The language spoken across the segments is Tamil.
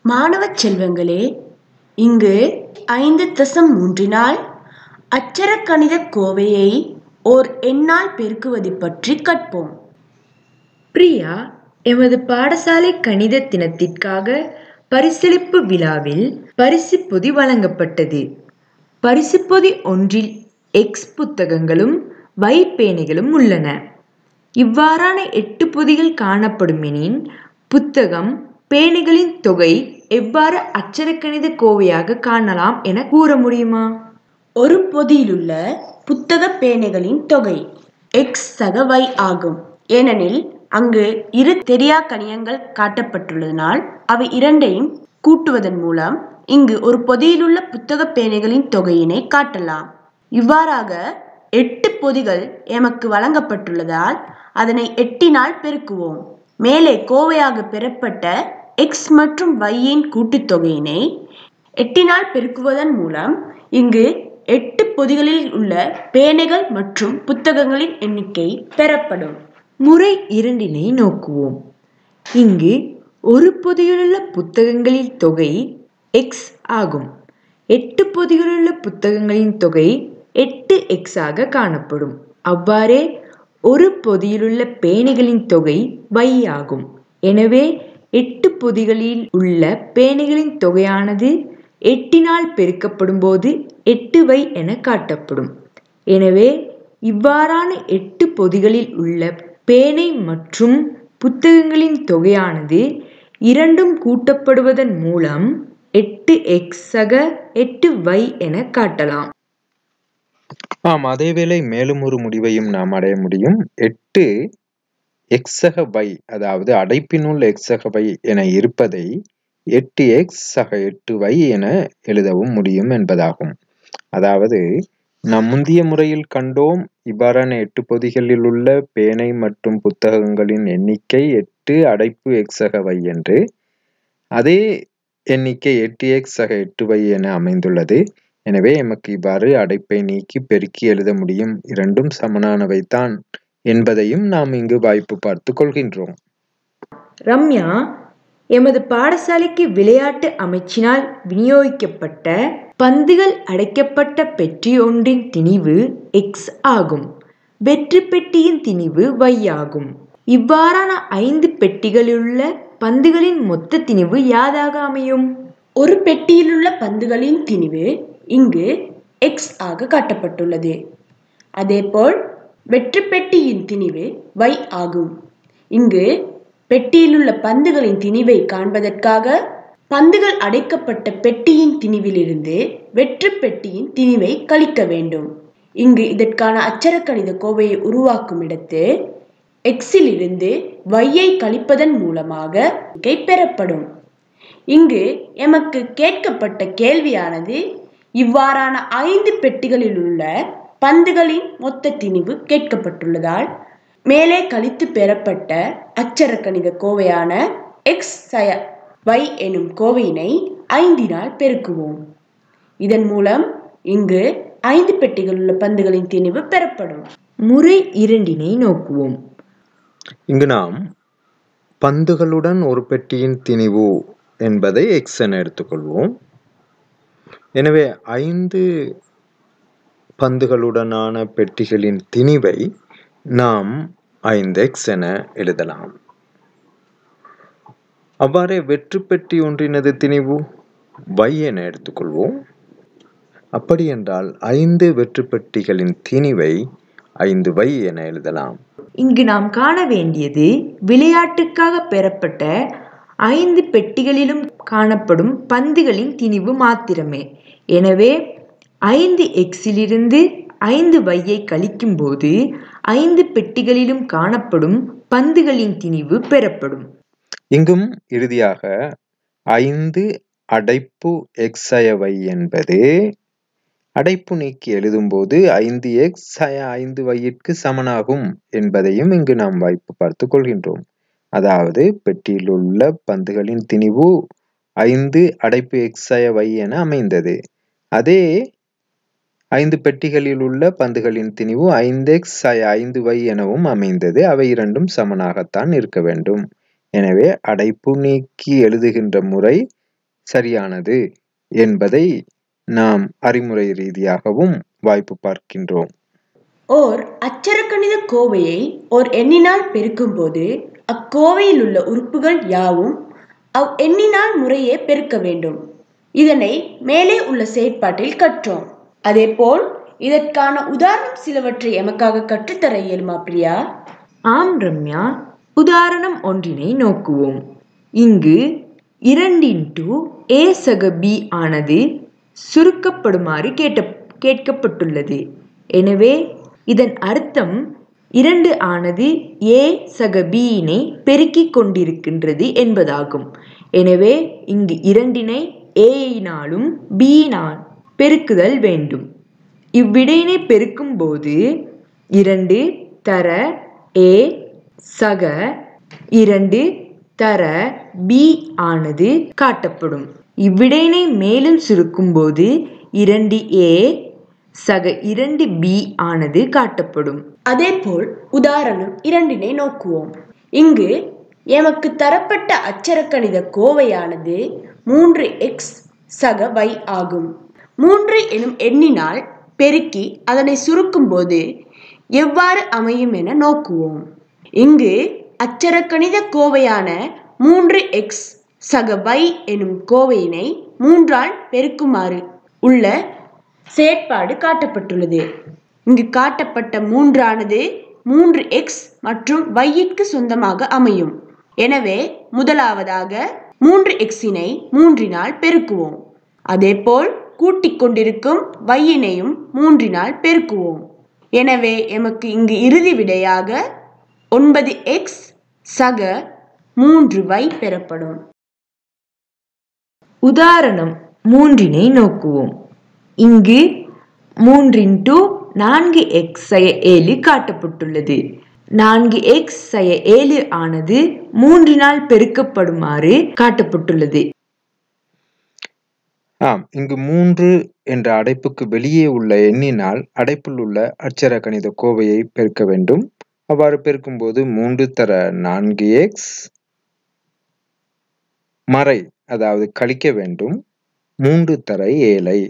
மாணவ செல்வங்களே இங்கு ஐந்து தசம் மூன்றினால் அச்சர கணித கோவையை ஓர் எண்ணால் பெருக்குவது பற்றி கற்போம் பிரியா எமது பாடசாலை கணித தினத்திற்காக பரிசளிப்பு விழாவில் பரிசு பொதி வழங்கப்பட்டது பரிசு பொதி ஒன்றில் எக்ஸ் புத்தகங்களும் வை பேனைகளும் உள்ளன இவ்வாறான எட்டு பொதிகள் காணப்படும் எனின் புத்தகம் பேனைகளின் தொகை எவ்வாறு அச்சரக்கணித கோவையாக காணலாம் என கூற முடியுமா ஒரு பொதியிலுள்ள புத்தக பேனைகளின் தொகை எக்ஸ் சக y ஆகும் ஏனெனில் அங்கு இரு தெரியா கணியங்கள் காட்டப்பட்டுள்ளதனால் அவை இரண்டையும் கூட்டுவதன் மூலம் இங்கு ஒரு பொதியிலுள்ள புத்தக பேனைகளின் தொகையினை காட்டலாம் இவ்வாறாக எட்டு பொதிகள் எமக்கு வழங்கப்பட்டுள்ளதால் அதனை எட்டினால் பெருக்குவோம் மேலே கோவையாக பெறப்பட்ட எக்ஸ் மற்றும் வையின் கூட்டுத்தொகையினை எட்டினால் பெருக்குவதன் மூலம் இங்கு எட்டு பொதிகளில் உள்ள பேனைகள் மற்றும் புத்தகங்களின் எண்ணிக்கை பெறப்படும் முறை இரண்டினை நோக்குவோம் இங்கு ஒரு பொதியிலுள்ள புத்தகங்களின் தொகை எக்ஸ் ஆகும் எட்டு பொதியிலுள்ள புத்தகங்களின் தொகை எட்டு எக்ஸ் ஆக காணப்படும் அவ்வாறே ஒரு பொதியிலுள்ள பேனைகளின் தொகை y ஆகும் எனவே எட்டு பொதிகளில் உள்ள பேனைகளின் தொகையானது எட்டினால் பெருக்கப்படும் போது எட்டு வை என காட்டப்படும் எனவே இவ்வாறான எட்டு பொதிகளில் உள்ள பேனை மற்றும் புத்தகங்களின் தொகையானது இரண்டும் கூட்டப்படுவதன் மூலம் எட்டு எக்ஸ் சக எட்டு வை என காட்டலாம் ஆம் அதேவேளை மேலும் ஒரு முடிவையும் நாம் அடைய முடியும் எட்டு எக்ஸக வை அதாவது அடைப்பினுள் எக்ஸக வை என இருப்பதை எட்டு எக்ஸ் சக எட்டு வை என எழுதவும் முடியும் என்பதாகும் அதாவது நாம் முந்தைய முறையில் கண்டோம் இவ்வாறான எட்டு பொதிகளில் உள்ள பேனை மற்றும் புத்தகங்களின் எண்ணிக்கை எட்டு அடைப்பு எக்ஸக வை என்று அதே எண்ணிக்கை எட்டு எக்ஸ் சக எட்டு வை என அமைந்துள்ளது எனவே எமக்கு இவ்வாறு அடைப்பை நீக்கி பெருக்கி எழுத முடியும் இரண்டும் சமனானவைதான் என்பதையும் நாம் இங்கு வாய்ப்பு பார்த்து கொள்கின்றோம் ரம்யா எமது பாடசாலைக்கு விளையாட்டு அமைச்சினால் விநியோகிக்கப்பட்ட பந்துகள் அடைக்கப்பட்ட பெட்டி ஒன்றின் திணிவு எக்ஸ் ஆகும் வெற்று பெட்டியின் திணிவு y ஆகும் இவ்வாறான ஐந்து பெட்டிகளிலுள்ள பந்துகளின் மொத்த திணிவு யாதாக அமையும் ஒரு பெட்டியிலுள்ள பந்துகளின் திணிவு இங்கு எக்ஸ் ஆக காட்டப்பட்டுள்ளது அதேபோல் வெற்று பெட்டியின் திணிவு y ஆகும் இங்கு பெட்டியிலுள்ள பந்துகளின் திணிவை காண்பதற்காக பந்துகள் அடைக்கப்பட்ட பெட்டியின் திணிவிலிருந்து வெற்று பெட்டியின் திணிவை கழிக்க வேண்டும் இங்கு இதற்கான அச்சரக்கணித கோவையை உருவாக்கும் இடத்து எக்ஸிலிருந்து வையை கழிப்பதன் மூலமாக இங்கே பெறப்படும் இங்கு எமக்கு கேட்கப்பட்ட கேள்வியானது இவ்வாறான ஐந்து பெட்டிகளில் உள்ள பந்துகளின் மொத்த திணிவு கேட்கப்பட்டுள்ளதால் மேலே கழித்து பெறப்பட்ட அச்சரக்கணித கோவையான எக்ஸ் சய y எனும் கோவையினை ஐந்தினால் பெருக்குவோம் இதன் மூலம் இங்கு ஐந்து பெட்டிகள் உள்ள பந்துகளின் திணிவு பெறப்படும் முறை இரண்டினை நோக்குவோம் இங்கு நாம் பந்துகளுடன் ஒரு பெட்டியின் திணிவு என்பதை எக்ஸ் என எடுத்துக்கொள்வோம் எனவே ஐந்து பந்துகளுடனான பெட்டிகளின் திணிவை நாம் ஐந்து எக்ஸ் என எழுதலாம் அவ்வாறே வெற்று பெட்டி ஒன்றினது திணிவு y என எடுத்துக்கொள்வோம் அப்படி என்றால் ஐந்து வெற்று பெட்டிகளின் திணிவை ஐந்து y என எழுதலாம் இங்கு நாம் காண வேண்டியது விளையாட்டுக்காக பெறப்பட்ட ஐந்து பெட்டிகளிலும் காணப்படும் பந்துகளின் திணிவு மாத்திரமே எனவே ஐந்து எக்ஸிலிருந்து ஐந்து வையை கழிக்கும் போது ஐந்து பெட்டிகளிலும் காணப்படும் பந்துகளின் திணிவு பெறப்படும் இங்கும் இறுதியாக ஐந்து அடைப்பு எக்ஸயவை என்பது அடைப்பு நீக்கி எழுதும்போது ஐந்து எக்ஸ் சய ஐந்து வையிற்கு சமனாகும் என்பதையும் இங்கு நாம் வாய்ப்பு பார்த்து கொள்கின்றோம் அதாவது பெட்டியில் உள்ள பந்துகளின் திணிவு ஐந்து அடைப்பு எக்ஸய வை என அமைந்தது அதே ஐந்து பெட்டிகளில் உள்ள பந்துகளின் திணிவு ஐந்து எக்ஸ் ஐந்து வை எனவும் அமைந்தது அவை இரண்டும் சமனாகத்தான் இருக்க வேண்டும் எனவே அடைப்பு நீக்கி எழுதுகின்ற முறை சரியானது என்பதை நாம் அறிமுறை ரீதியாகவும் வாய்ப்பு பார்க்கின்றோம் ஓர் அச்சரக்கணித கோவையை ஓர் எண்ணினால் பெருக்கும்போது அக்கோவையில் உள்ள உறுப்புகள் யாவும் அவ் எண்ணினால் முறையே பெருக்க வேண்டும் இதனை மேலே உள்ள செயற்பாட்டில் கற்றோம் அதேபோல் இதற்கான உதாரணம் சிலவற்றை எமக்காக கற்றுத்தர இயலுமா பிரியா ஆம் ரம்யா உதாரணம் ஒன்றினை நோக்குவோம் இங்கு இரண்டின் டூ ஏ சக பி ஆனது சுருக்கப்படுமாறு கேட்ட கேட்கப்பட்டுள்ளது எனவே இதன் அர்த்தம் இரண்டு ஆனது ஏ சக பியினை பெருக்கிக் கொண்டிருக்கின்றது என்பதாகும் எனவே இங்கு இரண்டினை ஏயினாலும் பியினால் பெருக்குதல் வேண்டும் இவ்விடையினை பெருக்கும்போது இரண்டு தர ஏ சக இரண்டு தர பி ஆனது காட்டப்படும் இவ்விடையினை மேலும் சுருக்கும்போது இரண்டு ஏ சக இரண்டு பி ஆனது காட்டப்படும் அதேபோல் உதாரணம் இரண்டினை நோக்குவோம் இங்கு எமக்கு தரப்பட்ட அச்சரக்கணித கோவையானது மூன்று எக்ஸ் சக y ஆகும் மூன்று எனும் எண்ணினால் பெருக்கி அதனை சுருக்கும்போது எவ்வாறு அமையும் என நோக்குவோம் இங்கு அச்சரக்கணித கோவையான மூன்று எக்ஸ் சக y எனும் கோவையினை மூன்றால் பெருக்குமாறு உள்ள செயற்பாடு காட்டப்பட்டுள்ளது இங்கு காட்டப்பட்ட மூன்றானது மூன்று எக்ஸ் மற்றும் y-க்கு சொந்தமாக அமையும் எனவே முதலாவதாக மூன்று எக்ஸினை மூன்றினால் பெருக்குவோம் அதேபோல் கூட்டிக் கொண்டிருக்கும் y-னையும் மூன்றினால் பெருக்குவோம் எனவே எமக்கு இங்கு இறுதி விடையாக ஒன்பது எக்ஸ் சக மூன்று y பெறப்படும் உதாரணம் மூன்றினை நோக்குவோம் இங்கு மூன்றின் டூ நான்கு எக்ஸ் சய ஏழு காட்டப்பட்டுள்ளது நான்கு எக்ஸ் சய ஏழு ஆனது மூன்றினால் பெருக்கப்படுமாறு காட்டப்பட்டுள்ளது ஆம் இங்கு மூன்று என்ற அடைப்புக்கு வெளியே உள்ள எண்ணினால் அடைப்பில் உள்ள அட்சர கணித கோவையை பெருக்க வேண்டும் அவ்வாறு பெருக்கும்போது மூன்று தர நான்கு எக்ஸ் மறை அதாவது கழிக்க வேண்டும் மூன்று தர ஏழை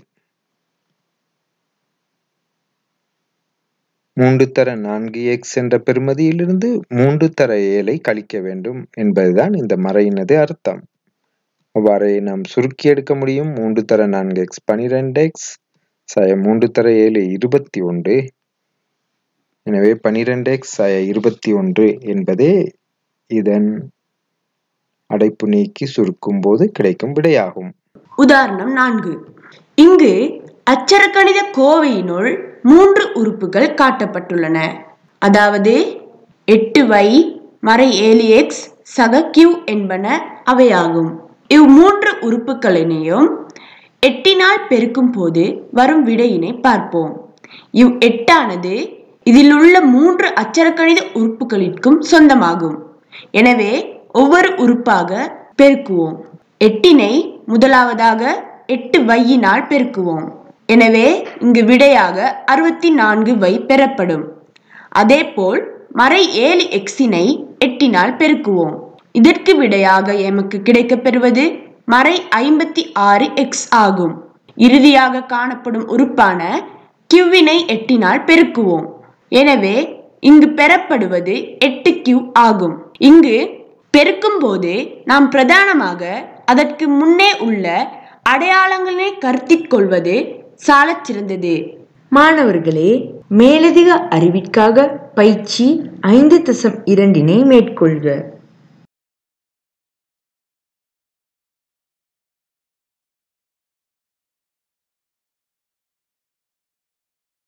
மூன்று தர நான்கு எக்ஸ் என்ற பெறுமதியிலிருந்து மூன்று தர ஏழை கழிக்க வேண்டும் என்பதுதான் இந்த மறையினது அர்த்தம் அவ்வாறு நாம் சுருக்கி எடுக்க முடியும் மூன்று தர நான்கு எக்ஸ் பனிரெண்டு எக்ஸ் சய மூன்று தர ஏழு இருபத்தி ஒன்று எனவே பனிரெண்டு எக்ஸ் சய இருபத்தி ஒன்று என்பதே இதன் அடைப்பு நீக்கி சுருக்கும் போது கிடைக்கும் விடையாகும் உதாரணம் நான்கு இங்கு அச்சரக்கணித கோவையினுள் மூன்று உறுப்புகள் காட்டப்பட்டுள்ளன அதாவது எட்டு வை மறை ஏழு எக்ஸ் சக கியூ என்பன அவையாகும் இவ் மூன்று உறுப்புகளினையும் எட்டினால் பெருக்கும் போது வரும் விடையினை பார்ப்போம் இவ் எட்டானது இதில் உள்ள மூன்று அச்சரக்கணித உறுப்புகளிற்கும் சொந்தமாகும் எனவே ஒவ்வொரு உறுப்பாக பெருக்குவோம் எட்டினை முதலாவதாக எட்டு வையினால் பெருக்குவோம் எனவே இங்கு விடையாக அறுபத்தி நான்கு வை பெறப்படும் அதேபோல் மறை ஏழு எக்ஸினை எட்டினால் பெருக்குவோம் இதற்கு விடையாக எமக்கு கிடைக்கப் பெறுவது மறை ஐம்பத்தி ஆறு எக்ஸ் ஆகும் இறுதியாக காணப்படும் உறுப்பான கியூவினை எட்டினால் பெருக்குவோம் எனவே இங்கு பெறப்படுவது எட்டு கியூ ஆகும் இங்கு பெருக்கும்போது நாம் பிரதானமாக அதற்கு முன்னே உள்ள அடையாளங்களை கருத்திற் கொள்வது சாலச் சிறந்தது மாணவர்களே மேலதிக அறிவிற்காக பயிற்சி ஐந்து தசம் இரண்டினை மேற்கொள்க